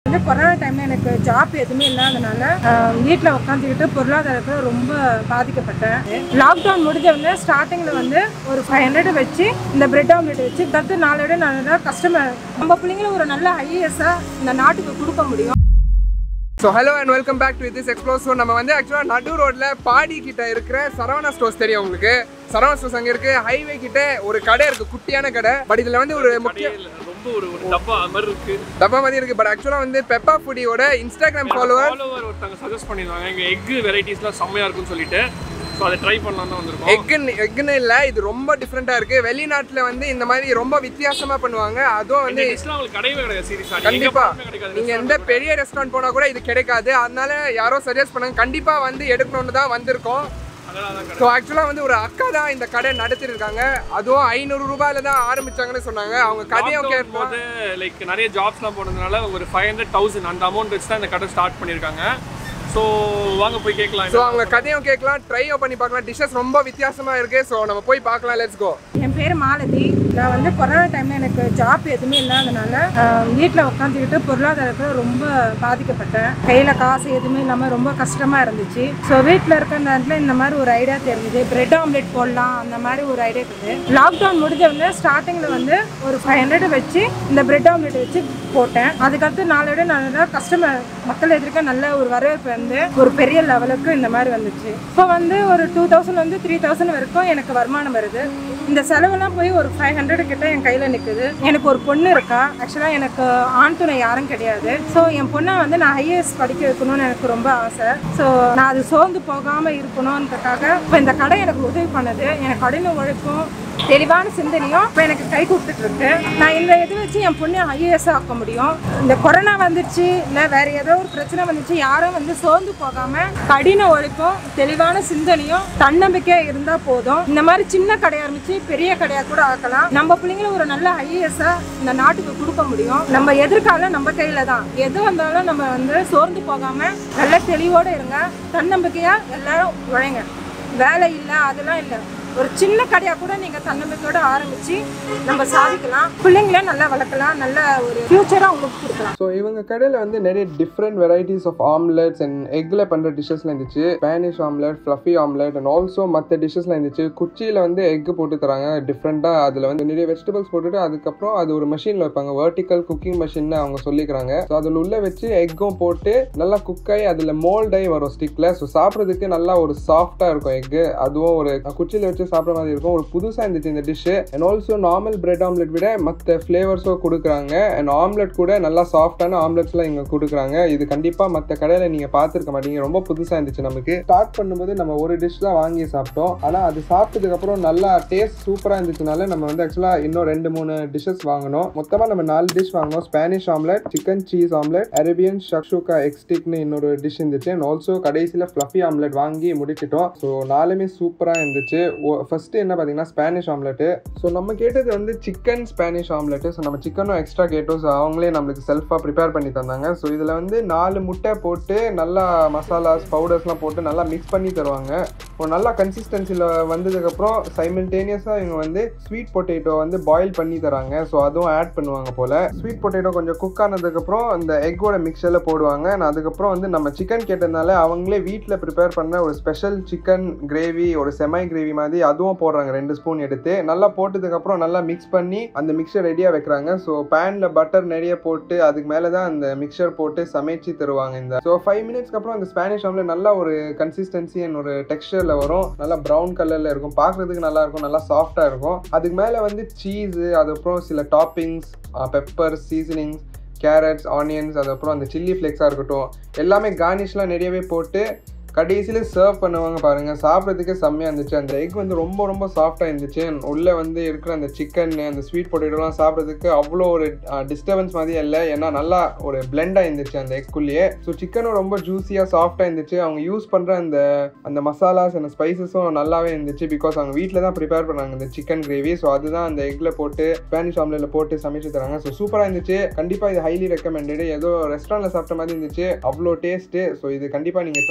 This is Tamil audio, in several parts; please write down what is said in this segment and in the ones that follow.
வந்து கொரோனா டைம்ல எனக்கு ஜாப் எதுவுமே இல்லாதனால வீட்டில் உட்காந்துக்கிட்டு பொருளாதாரத்தில் ரொம்ப பாதிக்கப்பட்டேன் லாக்டவுன் முடிஞ்ச உடனே ஸ்டார்டிங்கில் வந்து ஒரு ஃபைவ் ஹண்ட்ரட் வச்சு இந்த பிரெட் ஆம்லெட் வச்சு தத்து நாளோட நல்ல கஸ்டமர் நம்ம பிள்ளைங்களும் ஒரு நல்ல ஐஏஎஸ்ஸாக இந்த நாட்டுக்கு கொடுக்க முடியும் so hello and welcome back to this explore so நம்ம வந்து ஆக்சுவலாக நடு ரோட்டில் பாடி கிட்ட இருக்கிற சரவணா ஸ்டோர்ஸ் தெரியும் உங்களுக்கு சரவணா ஸ்டோர்ஸ் அங்கே இருக்கு ஹைவே கிட்ட ஒரு கடை இருக்கு குட்டியான கடை பட் இதில் வந்து ஒரு முக்கிய கடையில ரொம்ப ஒரு ஒரு டப்பா அது மாதிரி இருக்கு டப்பா மாதிரி இருக்கு பட் ஆக்சுவலாக வந்து பெப்பா ஃபுடியோட இன்ஸ்டாகிராம் ஃபாலோவர் ஃபாலோவர் ஒருத்தங்க சஜஸ்ட் பண்ணியிருந்தாங்க எங்க எக் வெரைட்டிஸ்லாம் செம்மையா இருக்கும்னு சொல்லிட்டு ஸோ அதை ட்ரை பண்ணலாம் தான் வந்திருக்கோம் எக்குன்னு எக்குன்னு இல்லை இது ரொம்ப டிஃப்ரெண்ட்டாக இருக்கு வெளிநாட்டில் வந்து இந்த மாதிரி ரொம்ப வித்தியாசமா பண்ணுவாங்க அதுவும் இந்த வந்து டிஷ்லாம் உங்களுக்கு கிடையவே கிடையாது சீரியஸா கண்டிப்பா கிடைக்காது நீங்க எந்த பெரிய ரெஸ்டாரண்ட் போனா கூட இது கிடைக்காது அதனால யாரோ சஜஸ்ட் பண்ணாங்க கண்டிப்பா வந்து எடுக்கணும்னு தான் வந்திருக்கோம் அதெல்லாம் தான் ஸோ ஆக்சுவலாக வந்து ஒரு அக்கா தான் இந்த கடை நடத்திருக்காங்க அதுவும் ஐநூறு ரூபாயில தான் ஆரம்பிச்சாங்கன்னு சொன்னாங்க அவங்க கதையும் Lockdown கேட்போம் போது லைக் நிறைய ஜாப்ஸ்லாம் போனதுனால ஒரு ஃபைவ் ஹண்ட்ரட் தௌசண்ட் அந்த அமௌண்ட் வச்சு தான் இந்த கடை ஸ்டார்ட் பண்ணியிருக்காங்க ஸோ வாங்க போய் கேட்கலாம் ஸோ அவங்க கதையும் கேட்கலாம் ட்ரையும் பண்ணி பார்க்கலாம் டிஷ்ஷஸ் ரொம்ப வித்தியாசமா இருக்கு ஸோ நம்ம போய் பார்க்கலாம் லெட்ஸ் கோ என் பேர் மாலதி நான் வந்து கொரோனா டைமில் எனக்கு ஜாப் எதுவுமே இல்லாதனால வீட்டில் உட்காந்துக்கிட்டு பொருளாதாரத்தில் ரொம்ப பாதிக்கப்பட்டேன் கையில் காசு எதுவுமே இல்லாமல் ரொம்ப கஷ்டமாக இருந்துச்சு ஸோ வீட்டில் இருக்கிற நேரத்தில் இந்த மாதிரி ஒரு ஐடியா தெரிஞ்சுது பிரெட் ஆம்லெட் போடலாம் அந்த மாதிரி ஒரு ஐடியா இருக்குது லாக்டவுன் முடிஞ்ச உடனே ஸ்டார்டிங்கில் வந்து ஒரு ஃபைவ் ஹண்ட்ரட் வச்சு இந்த பிரெட் ஆம்லெட் வச்சு போட்டேன் அதுக்கடுத்து நாளோட நல்ல கஸ்டமர் மக்கள் எதிர்க்க நல்ல ஒரு வரவேற்பு வந்து ஒரு பெரிய லெவலுக்கு இந்த மாதிரி வந்துச்சு இப்போ வந்து ஒரு டூ தௌசண்ட் வந்து த்ரீ தௌசண்ட் வரைக்கும் எனக்கு வருமானம் வருது இந்த செலவெல்லாம் போய் ஒரு ஃபைவ் ஹண்ட்ரட் கிட்ட என் கையில் நிற்குது எனக்கு ஒரு பொண்ணு இருக்கா ஆக்சுவலாக எனக்கு ஆண் துணை யாரும் கிடையாது ஸோ என் பொண்ணை வந்து நான் ஐஏஎஸ் படிக்க வைக்கணும்னு எனக்கு ரொம்ப ஆசை ஸோ நான் அது சோர்ந்து போகாமல் இருக்கணுன்றதுக்காக இப்போ இந்த கடை எனக்கு உதவி பண்ணுது எனக்கு கடின உழைப்பும் தெளிவான சிந்தனையும் இப்போ எனக்கு கை கொடுத்துட்டு இருக்கு நான் இந்த இது வச்சு என் பொண்ணை ஐஏஎஸ் ஆக்க முடியும் இந்த கொரோனா வந்துச்சு இல்லை வேற ஏதோ ஒரு பிரச்சனை வந்துச்சு யாரும் வந்து சோர்ந்து போகாம கடின உழைப்பும் தெளிவான சிந்தனையும் தன்னம்பிக்கையா இருந்தா போதும் இந்த மாதிரி சின்ன கடை ஆரம்பிச்சு பெரிய கடையா கூட ஆக்கலாம் நம்ம பிள்ளைங்களும் ஒரு நல்ல ஐஏஎஸ்ஸா இந்த நாட்டுக்கு கொடுக்க முடியும் நம்ம எதிர்காலம் நம்ம கையில தான் எது வந்தாலும் நம்ம வந்து சோர்ந்து போகாம நல்ல தெளிவோட இருங்க தன்னம்பிக்கையா எல்லாரும் உழைங்க வேலை இல்லை அதெல்லாம் இல்லை ஒரு சின்ன கடையா கூட நீங்க தன்னம்பிக்கையோட ஆரம்பிச்சு நம்ம சாதிக்கலாம் பிள்ளைங்கள நல்லா வளர்க்கலாம் நல்ல ஒரு ஃபியூச்சரா உங்களுக்கு கொடுக்கலாம் ஸோ இவங்க கடையில் வந்து நிறைய different varieties of omelettes and எக்கில் பண்ணுற டிஷ்ஷஸ்லாம் இருந்துச்சு Spanish omelette fluffy omelette and also மற்ற டிஷ்ஷஸ்லாம் இருந்துச்சு குச்சியில் வந்து எக் போட்டு தராங்க டிஃப்ரெண்ட்டாக அதில் வந்து நிறைய வெஜிடபிள்ஸ் போட்டுட்டு அதுக்கப்புறம் அது ஒரு மிஷினில் வைப்பாங்க வெர்டிக்கல் குக்கிங் மிஷின் அவங்க சொல்லிக்கிறாங்க ஸோ அதில் உள்ள வச்சு எக்கும் போட்டு நல்லா குக் ஆகி அதில் மோல்ட் ஆகி வரும் ஸ்டிக்கில் ஸோ சாப்பிட்றதுக்கு நல்லா ஒரு சாஃப்டாக இருக்கும் எக்கு அதுவும் ஒரு குச்சியில் வச்சு சாப்பிட்ற மாதிரி இருக்கும் ஒரு புதுசாக இருந்துச்சு இந்த dish and also normal bread omelette விட மற்ற ஃப்ளேவர்ஸும் கொடுக்குறாங்க அண்ட் ஆம்லெட் கூட நல்லா சாஃப்டான ஆம்லெட்ஸ்லாம் இங்கே கொடுக்குறாங்க இது கண்டிப்பாக மற்ற கடையில் நீங்கள் பார்த்துருக்க மாட்டீங்க ரொம்ப புதுசாக இருந்துச்சு நமக்கு ஸ்டார்ட் பண்ணும்போது நம்ம ஒரு டிஷ் தான் வாங்கி சாப்பிட்டோம் ஆனால் அது சாப்பிட்டதுக்கப்புறம் நல்லா டேஸ்ட் சூப்பராக இருந்துச்சுனால நம்ம வந்து ஆக்சுவலாக இன்னும் ரெண்டு மூணு டிஷ்ஷஸ் வாங்கணும் மொத்தமாக நம்ம நாலு டிஷ் வாங்கினோம் Spanish omelette chicken cheese omelette Arabian shakshuka எக்ஸ்டிக்னு இன்னொரு டிஷ் இருந்துச்சு அண்ட் ஆல்சோ கடைசியில் ஃப்ளஃபி ஆம்லெட் வாங்கி முடிச்சிட்டோம் ஸோ நாலுமே சூப்பராக இருந்துச்சு ஃபர்ஸ்ட் என்ன பார்த்தீங்கன்னா ஸ்பானிஷ் ஆம்லெட்டு ஸோ நம்ம கேட்டது வந்து சிக்கன் ஸ்பானிஷ் ஆம்லெட்டு ஸோ நம்ம சிக்கனும் எக்ஸ்ட்ரா கேட்டோம் ஸோ அவங்களே நம்மளுக்கு செல்ஃபாக ப்ரிப்பேர் பண்ணி தந்தாங்க ஸோ இதில் வந்து நாலு முட்டை போட்டு நல்லா மசாலாஸ் பவுடர்ஸ்லாம் போட்டு நல்லா மிக்ஸ் பண்ணி தருவாங்க ஒரு நல்லா கன்சிஸ்டன்சியில் வந்ததுக்கப்புறம் சைமில்டேனியஸாக இவங்க வந்து ஸ்வீட் பொட்டேட்டோ வந்து பாயில் பண்ணி தராங்க ஸோ அதுவும் ஆட் பண்ணுவாங்க போல் ஸ்வீட் பொட்டேட்டோ கொஞ்சம் குக் ஆனதுக்கப்புறம் அந்த எக்கோட மிக்சரில் போடுவாங்க and அதுக்கப்புறம் வந்து நம்ம சிக்கன் கேட்டதுனால அவங்களே வீட்டில் ப்ரிப்பேர் பண்ண ஒரு ஸ்பெஷல் சிக்கன் கிரேவி ஒரு செமை கிரேவி மாதிரி அதுவும் போடுறாங்க ரெண்டு ஸ்பூன் எடுத்து நல்லா போட்டதுக்கப்புறம் நல்லா மிக்ஸ் பண்ணி அந்த மிக்சர் ரெடியாக வைக்கிறாங்க ஸோ பேனில் பட்டர் நிறைய போட்டு அதுக்கு மேலே தான் அந்த மிக்சர் போட்டு சமைச்சு தருவாங்க இந்த ஸோ ஃபைவ் மினிட்ஸ்க்கு அப்புறம் அந்த ஸ்பானிஷ் ஆம்லெட் நல்லா ஒரு கன்சிஸ்டன்சி அண்ட் ஒரு டெக்ஸ்டரில் வரும் நல்லா ப்ரௌன் கலரில் இருக்கும் பார்க்குறதுக்கு நல்லா இருக்கும் நல்லா சாஃப்டாக இருக்கும் அதுக்கு மேலே வந்து சீஸு அதுக்கப்புறம் சில toppings pepper seasonings carrots onions அதுக்கப்புறம் அந்த சில்லி ஃப்ளேக்ஸாக இருக்கட்டும் எல்லாமே கார்னிஷ்லாம் நிறையவே போட்டு கடைசியில் சர்வ் பண்ணுவாங்க பாருங்கள் சாப்பிட்றதுக்கே செம்மையாக இருந்துச்சு அந்த எக் வந்து ரொம்ப ரொம்ப சாஃப்டாக இருந்துச்சு உள்ளே வந்து இருக்கிற அந்த சிக்கன் அந்த ஸ்வீட் பொட்டேட்டோலாம் சாப்பிட்றதுக்கு அவ்வளோ ஒரு டிஸ்டர்பன்ஸ் மாதிரியே இல்லை ஏன்னா நல்லா ஒரு பிளெண்டாக இருந்துச்சு அந்த எக்குள்ளேயே ஸோ சிக்கனும் ரொம்ப ஜூஸியாக சாஃப்டாக இருந்துச்சு அவங்க யூஸ் பண்ணுற அந்த அந்த மசாலாஸ் அந்த ஸ்பைசஸும் நல்லாவே இருந்துச்சு பிகாஸ் அவங்க வீட்டில் தான் ப்ரிப்பேர் பண்ணாங்க இந்த சிக்கன் கிரேவி ஸோ அதுதான் அந்த எக்கில் போட்டு ஸ்பானிஷ் ஆம்லேட்டில் போட்டு சமைச்சு தராங்க ஸோ சூப்பராக இருந்துச்சு கண்டிப்பாக இது ஹைலி ரெக்கமெண்டடு ஏதோ ரெஸ்டாரண்ட்டில் சாப்பிட்ட மாதிரி இருந்துச்சு அவ்வளோ டேஸ்ட்டு ஸோ இது கண்டிப்பாக நீங்கள் ட்ரை பண்ணலாம்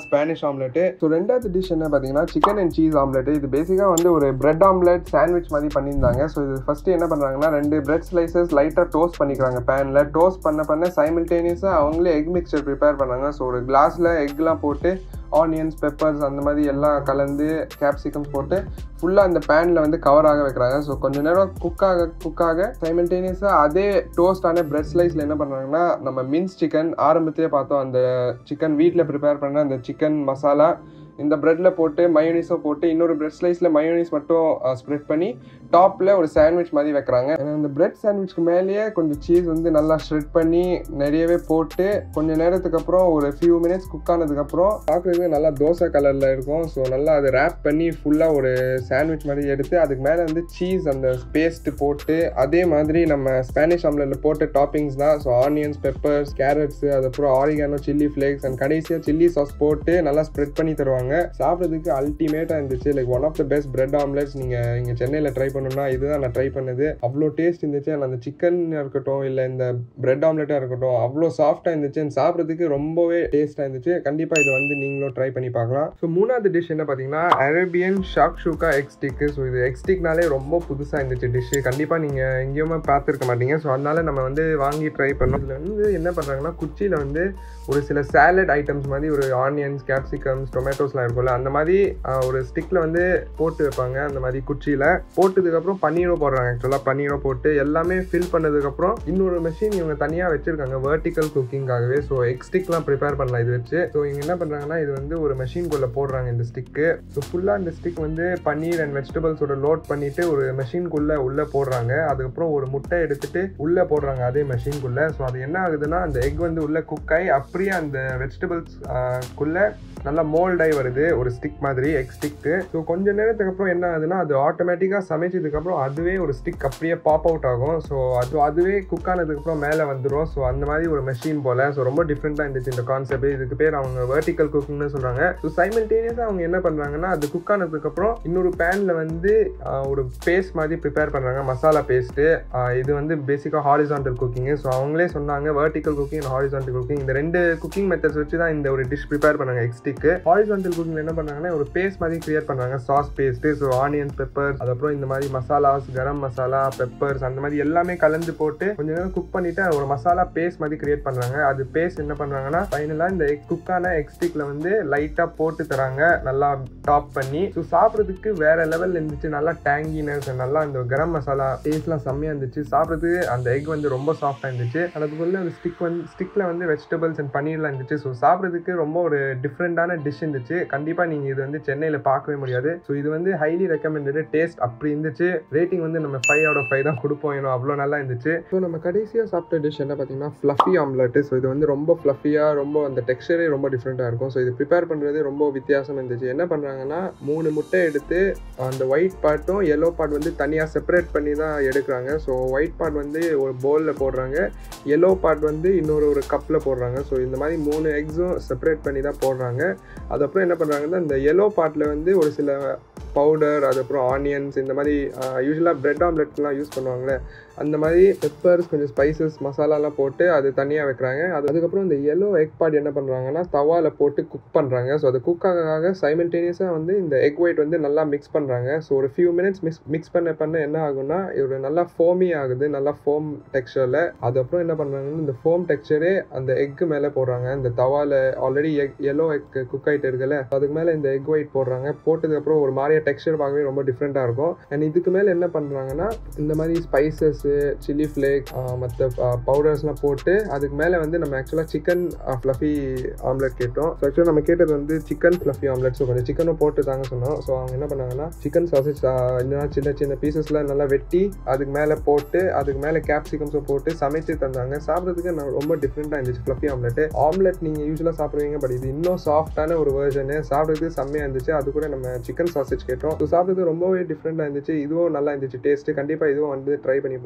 ஸ்பானிஷ் ஆம்லெட்டு ஸோ ரெண்டாவது டிஷ் என்ன பார்த்தீங்கன்னா சிக்கன் அண்ட் சீஸ் ஆம்லெட் இது பேசிக்காக வந்து ஒரு பிரெட் ஆம்லெட் சாண்ட்விச் மாதிரி பண்ணியிருந்தாங்க ஸோ இது ஃபஸ்ட்டு என்ன பண்ணுறாங்கன்னா ரெண்டு பிரெட் ஸ்லைசஸ் லைட்டாக டோஸ்ட் பண்ணிக்கிறாங்க பேனில் டோஸ்ட் பண்ண பண்ண சைமில்டேனியஸாக அவங்களே எக் மிக்சர் ப்ரிப்பேர் பண்ணாங்க ஸோ ஒரு கிளாஸில் எக்லாம் போட்டு ஆனியன்ஸ் பெப்பர்ஸ் அந்த மாதிரி எல்லாம் கலந்து கேப்சிகம்ஸ் போட்டு ஃபுல்லாக அந்த பேனில் வந்து கவர் ஆக வைக்கிறாங்க ஸோ கொஞ்ச நேரம் குக் ஆக குக் ஆக சைமல்டேனியஸாக அதே டோஸ்டான பிரெட் ஸ்லைஸில் என்ன பண்ணுறாங்கன்னா நம்ம மின்ஸ் சிக்கன் ஆரம்பத்திலே பார்த்தோம் அந்த சிக்கன் வீட்டில் ப்ரிப்பேர் பண்ண அந்த சிக்கன் மசாலா இந்த ப்ரெட்டில் போட்டு மயோனிஸும் போட்டு இன்னொரு பிரெட் ஸ்லைஸில் மயோனிஸ் மட்டும் ஸ்ப்ரெட் பண்ணி டாப்பில் ஒரு சாண்ட்விச் மாதிரி வைக்கிறாங்க அந்த பிரெட் சாண்ட்விச்க்கு மேலேயே கொஞ்சம் சீஸ் வந்து நல்லா ஷ்ரெட் பண்ணி நிறையவே போட்டு கொஞ்சம் நேரத்துக்கு அப்புறம் ஒரு ஃபியூ மினிட்ஸ் குக் ஆனதுக்கப்புறம் பார்க்குறதுக்கு நல்லா தோசை கலரில் இருக்கும் ஸோ நல்லா அதை ரேப் பண்ணி ஃபுல்லாக ஒரு சாண்ட்விச் மாதிரி எடுத்து அதுக்கு மேலே வந்து சீஸ் அந்த பேஸ்ட் போட்டு அதே மாதிரி நம்ம ஸ்பானிஷ் ஆம்லெட்டில் போட்ட டாப்பிங்ஸ் தான் ஸோ ஆனியன்ஸ் பெப்பர்ஸ் கேரட்ஸ் அதுக்கப்புறம் ஆரிகானோ சில்லி ஃப்ளேக்ஸ் அண்ட் கடைசியாக சில்லி சாஸ் போட்டு நல்லா ஸ்ப்ரெட் பண்ணி தருவாங்க சாப்பிட்றதுக்கு அல்டிமேட்டாக இருந்துச்சு like one of the best bread omelettes நீங்கள் இங்கே சென்னையில் ட்ரை பண்ணணும்னா இதுதான் நான் ட்ரை பண்ணது அவ்வளோ டேஸ்ட் இருந்துச்சு and அந்த சிக்கன் இருக்கட்டும் இல்லை இந்த பிரெட் ஆம்லெட்டாக இருக்கட்டும் அவ்வளோ சாஃப்டாக இருந்துச்சு and சாப்பிட்றதுக்கு ரொம்பவே டேஸ்ட்டாக இருந்துச்சு கண்டிப்பாக இது வந்து நீங்களும் ட்ரை பண்ணி பார்க்கலாம் ஸோ மூணாவது டிஷ் என்ன பார்த்தீங்கன்னா Arabian shakshuka egg stick so இது எக் ஸ்டிக்னாலே ரொம்ப புதுசாக இருந்துச்சு டிஷ்ஷு கண்டிப்பாக நீங்கள் எங்கேயுமே பார்த்துருக்க மாட்டீங்க ஸோ அதனால நம்ம வந்து வாங்கி ட்ரை பண்ணோம் இதில் வந்து என்ன பண்ணுறாங்கன்னா குச்சியில் வந்து ஒரு சில சாலட் ஐட்டம்ஸ் மாதிரி ஒரு ஆனியன்ஸ் கேப்சிகம்ஸ் டொமேட்டோஸ்லாம் இருக்கும்ல அந்த மாதிரி ஆஹ், ஒரு ஸ்டிக்கில் வந்து போட்டு வைப்பாங்க அந்த மாதிரி குச்சியில் போட்டதுக்கப்புறம் பன்னீரும் போடுறாங்க ஆக்சுவலாக பன்னீரும் போட்டு எல்லாமே ஃபில் பண்ணதுக்கப்புறம் இன்னொரு மெஷின் இவங்க தனியாக வச்சிருக்காங்க வெர்டிக்கல் குக்கிங்காகவே ஸோ எக் ஸ்டிக்லாம் ப்ரிப்பேர் பண்ணலாம் இது வச்சு ஸோ இவங்க என்ன பண்ணுறாங்கன்னா இது வந்து ஒரு மெஷின்குள்ளே போடுறாங்க இந்த ஸ்டிக்கு ஸோ ஃபுல்லாக இந்த ஸ்டிக் வந்து பன்னீர் அண்ட் வெஜிடபிள்ஸோட லோட் பண்ணிட்டு ஒரு மெஷின்குள்ளே உள்ளே போடுறாங்க அதுக்கப்புறம் ஒரு முட்டை எடுத்துட்டு உள்ளே போடுறாங்க அதே மெஷின்குள்ளே ஸோ அது என்ன ஆகுதுன்னா அந்த எக் வந்து உள்ளே குக் ஆகி அப்படியே அந்த வெஜிடபிள்ஸ் குள்ளே நல்லா மோல்ட் ஆகி வருது ஒரு ஸ்டிக் மாதிரி எக் ஸ்டிக்கு ஸோ கொஞ்ச நேரத்துக்கு அப்புறம் என்ன ஆகுதுன்னா அது ஆட்டோமேட்டிக்காக சமைச்சதுக்கப்புறம் அதுவே ஒரு ஸ்டிக் அப்படியே பாப் அவுட் ஆகும் ஸோ அது அதுவே குக் ஆனதுக்கப்புறம் மேலே வந்துடும் ஸோ அந்த மாதிரி ஒரு மெஷின் போல் ஸோ ரொம்ப டிஃப்ரெண்ட்டாக இருந்துச்சு இந்த கான்செப்ட் இதுக்கு பேர் அவங்க வெர்டிக்கல் குக்கிங்னு சொல்கிறாங்க ஸோ சைமல்டேனியஸாக அவங்க என்ன பண்ணுறாங்கன்னா அது குக் ஆனதுக்கப்புறம் இன்னொரு பேனில் வந்து ஆஹ், ஒரு பேஸ்ட் மாதிரி ப்ரிப்பேர் பண்ணுறாங்க மசாலா பேஸ்ட்டு இது வந்து பேசிக்காக ஹாரிசான்டல் குக்கிங் ஸோ அவங்களே சொன்னாங்க வெர்டிக்கல் குக்கிங் ஹாரிசான்டல் குக்கிங் இந்த ரெண்டு குக்கிங் மெத்தட்ஸ் வச்சு தான் இந்த ஒரு டிஷ் ப்ரிப்பேர் பண்ணாங்க எக் ஸ்டிக்கு ஹாரிசான்டல் குக்கிங் என்ன பண்ணாங்கன்னா ஒரு பேஸ்ட் மாதிரி கிரியேட் பண்ணாங்க sauce paste so onions peppers அதுக்கப்புறம் இந்த மாதிரி மசாலாஸ் கரம் மசாலா பெப்பர்ஸ் அந்த மாதிரி எல்லாமே கலந்து போட்டு கொஞ்ச நேரம் குக் பண்ணிட்டு அது ஒரு மசாலா பேஸ்ட் மாதிரி கிரியேட் பண்றாங்க அது பேஸ்ட் என்ன பண்றாங்கன்னா ஃபைனலாக இந்த எக் குக்கான எக் ஸ்டிக்ல வந்து லைட்டாக போட்டு தராங்க நல்லா டாப் பண்ணி ஸோ சாப்பிட்றதுக்கு வேற லெவல் இருந்துச்சு நல்லா டேங்கினஸ் நல்லா அந்த கரம் மசாலா டேஸ்ட்லாம் செம்மையா இருந்துச்சு சாப்பிட்றதுக்கு அந்த எக் வந்து ரொம்ப சாஃப்டாக இருந்துச்சு அதுக்குள்ள அந்த ஸ்டிக் வந்து ஸ்டிக்ல வந்து வெஜிடபிள்ஸ் அண்ட் பன்னீர்லாம் இருந்துச்சு ஸோ சாப்பிட்றதுக்கு ரொம்ப ஒரு டிஃப்ரெண்டான டிஷ் இருந்துச்சு கண்டிப்பாக நீங்கள் இது வந்து சென்னையில் பார்க்கவே முடியாது ஸோ இது வந்து ஹைலி ரெக்கமெண்டடு டேஸ்ட் அப்படி இருந்துச்சு ரேட்டிங் வந்து நம்ம ஃபைவ் அவுட் ஆஃப் ஃபைவ் தான் கொடுப்போம் ஏன்னா அவ்வளோ நல்லா இருந்துச்சு ஸோ நம்ம கடைசியாக சாப்பிட்ட டிஷ் என்ன பார்த்தீங்கன்னா ஃப்ளஃபி ஆம்லெட் ஸோ இது வந்து ரொம்ப ஃப்ளஃபியாக ரொம்ப அந்த டெக்ஸ்டரே ரொம்ப டிஃப்ரெண்ட்டாக இருக்கும் ஸோ இது ப்ரிப்பேர் பண்ணுறது ரொம்ப வித்தியாசம் இருந்துச்சு என்ன பண்ணுறாங்கன்னா மூணு முட்டை எடுத்து அந்த ஒயிட் பார்ட்டும் எல்லோ பார்ட் வந்து தனியாக செப்பரேட் பண்ணி தான் எடுக்கிறாங்க ஸோ ஒயிட் பார்ட் வந்து ஒரு பவுலில் போடுறாங்க எல்லோ பார்ட் வந்து இன்னொரு ஒரு கப்பில் போடுறாங்க ஸோ இந்த மாதிரி மூணு எக்ஸும் செப்பரேட் பண்ணி தான் போடுறாங்க அதுக்கப்புறம் என்ன பண்ணுறாங்கன்னா இந்த எல்லோ பார்ட்டில் வந்து ஒரு சில பவுடர் அதுக்கப்புறம் ஆனியன்ஸ் இந்த மாதிரி யூஸ்வலாக பிரெட் ஆம்லெட்லாம் யூஸ் பண்ணுவாங்களே அந்த மாதிரி பெப்பர்ஸ் கொஞ்சம் ஸ்பைசஸ் மசாலாலாம் போட்டு அது தனியாக வைக்கிறாங்க அது அதுக்கப்புறம் இந்த எல்லோ எக் பார்ட் என்ன பண்ணுறாங்கன்னா தவாவில் போட்டு குக் பண்ணுறாங்க ஸோ அது குக் ஆக சைமல்டேனியஸாக வந்து இந்த எக் ஒயிட் வந்து நல்லா மிக்ஸ் பண்ணுறாங்க ஸோ ஒரு ஃபியூ மினிட்ஸ் மிக்ஸ் மிக்ஸ் பண்ண பண்ண என்ன ஆகும்னா ஒரு நல்லா ஃபோமி ஆகுது நல்லா ஃபோம் டெக்ஸ்சரில் அதுக்கப்புறம் என்ன பண்ணுறாங்கன்னா இந்த ஃபோம் டெக்ஸ்சரே அந்த எக்கு மேலே போடுறாங்க இந்த தவாவில் already egg yellow egg cook ஆகிட்டு இருக்குல்ல அதுக்கு மேலே இந்த எக் ஒயிட் போடுறாங்க போட்டதுக்கப்புறம் ஒரு மாதிரியா டெக்ஸ்சர் பார்க்கவே ரொம்ப டிஃப்ரெண்ட்டாக இருக்கும் அண்ட் இதுக்கு மேலே என்ன பண்ணுறாங்கன்னா இந்த மாதிரி ஸ்பைசஸ்ஸு சில்லி ஃப்ளேக் மற்ற பவுடர்ஸ்லாம் போட்டு அதுக்கு மேலே வந்து நம்ம ஆக்சுவலாக சிக்கன் ஃப்ளஃபி ஆம்லெட் கேட்டோம் ஸோ ஆக்சுவலாக நம்ம கேட்டது வந்து சிக்கன் ஃப்ளஃபி ஆம்லெட் ஸோ கொஞ்சம் சிக்கனும் போட்டு தாங்க சொன்னோம் ஸோ அவங்க என்ன பண்ணாங்கன்னா சிக்கன் சாசேஜ் இன்னும் சின்ன சின்ன பீசஸ்ல நல்லா வெட்டி அதுக்கு மேலே போட்டு அதுக்கு மேலே கேப்சிகம்ஸும் போட்டு சமைச்சு தந்தாங்க சாப்பிட்றதுக்கு நான் ரொம்ப டிஃப்ரெண்ட்டாக இருந்துச்சு ஃப்ளஃபி ஆம்லெட் ஆம்லெட் நீங்கள் யூஸ்வலாக சாப்பிடுவீங்க பட் இது இன்னும் சாஃப்டான ஒரு வேர்ஷனு சாப்பிட்றதுக்கு செம்மையாக இருந்துச்சு அது கூட நம்ம சிக்கன் சாசேஜ் கேட்டோம் ஸோ சாப்பிட்றது ரொம்பவே டிஃப்ரெண்ட்டாக இருந்துச்சு இதுவும் நல்லா இருந்துச்சு டேஸ்ட்டு கண்டிப்பாக இதுவும் வந்து ட்ரை பண்ணி பார்க்கலாம்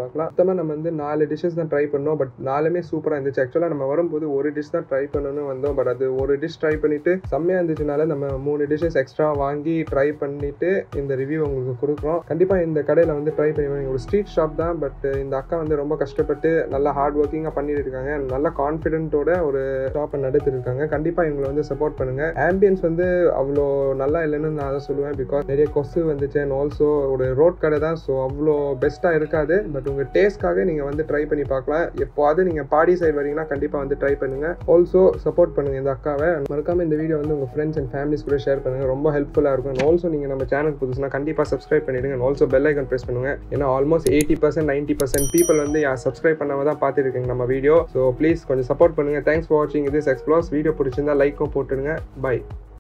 பார்க்கலாம் மொத்தமாக நம்ம வந்து நாலு டிஷ்ஷஸ் தான் ட்ரை பண்ணோம் பட் நாலுமே சூப்பராக இருந்துச்சு ஆக்சுவலாக நம்ம வரும்போது ஒரு டிஷ் தான் ட்ரை பண்ணணும்னு வந்தோம் பட் அது ஒரு டிஷ் ட்ரை பண்ணிட்டு செம்மையாக இருந்துச்சுனால நம்ம மூணு டிஷ்ஷஸ் எக்ஸ்ட்ரா வாங்கி ட்ரை பண்ணிட்டு இந்த ரிவ்யூ உங்களுக்கு கொடுக்குறோம் கண்டிப்பாக இந்த கடையில் வந்து ட்ரை பண்ணி ஒரு ஸ்ட்ரீட் ஷாப் தான் பட் இந்த அக்கா வந்து ரொம்ப கஷ்டப்பட்டு நல்லா ஹார்ட் ஒர்க்கிங்காக பண்ணிட்டு இருக்காங்க நல்ல கான்ஃபிடென்ட்டோட ஒரு ஷாப்பை நடத்திட்டு இருக்காங்க கண்டிப்பாக இவங்களை வந்து சப்போர்ட் பண்ணுங்க ஆம்பியன்ஸ் வந்து அவ்வளோ நல்லா இல்லைன்னு நான் அதை சொல்லுவேன் பிகாஸ் நிறைய கொசு வந்துச்சு அண்ட் ஆல்சோ ஒரு ரோட் கடை தான் ஸோ அவ்வளோ பெஸ்ட்டாக இருக்காது பட் உங்கள் டேஸ்ட்காக நீங்கள் வந்து ட்ரை பண்ணி பார்க்கலாம் எப்போது நீங்கள் பாடி சைடு வரீங்கன்னா கண்டிப்பாக வந்து ட்ரை பண்ணுங்க ஆல்சோ சப்போர்ட் பண்ணுங்க இந்த அக்காவை மறக்காம இந்த வீடியோ வந்து உங்கள் ஃப்ரெண்ட்ஸ் அண்ட் ஃபேமிலிஸ் கூட ஷேர் பண்ணுங்க ரொம்ப ஹெல்ப்ஃபுல்லாக இருக்கும் அண்ட் ஆல்சோ நீங்கள் நம்ம சேனல் புதுசுனா கண்டிப்பாக சப்ஸ்கிரைப் பண்ணிடுங்க and also bell icon press பண்ணுங்க ஏன்னா almost eighty percent ninety percent people வந்து சப்ஸ்கிரைப் பண்ணாம தான் பார்த்துருக்கீங்க நம்ம வீடியோ ஸோ ப்ளீஸ் கொஞ்சம் சப்போர்ட் பண்ணுங்க தேங்க்ஸ் ஃபார் வாட்சிங் இது எக்ஸ்ப்ளோர்ஸ் வீடியோ பிடிச்சிருந்தா லைக்கும் போட்டுடுங்க பை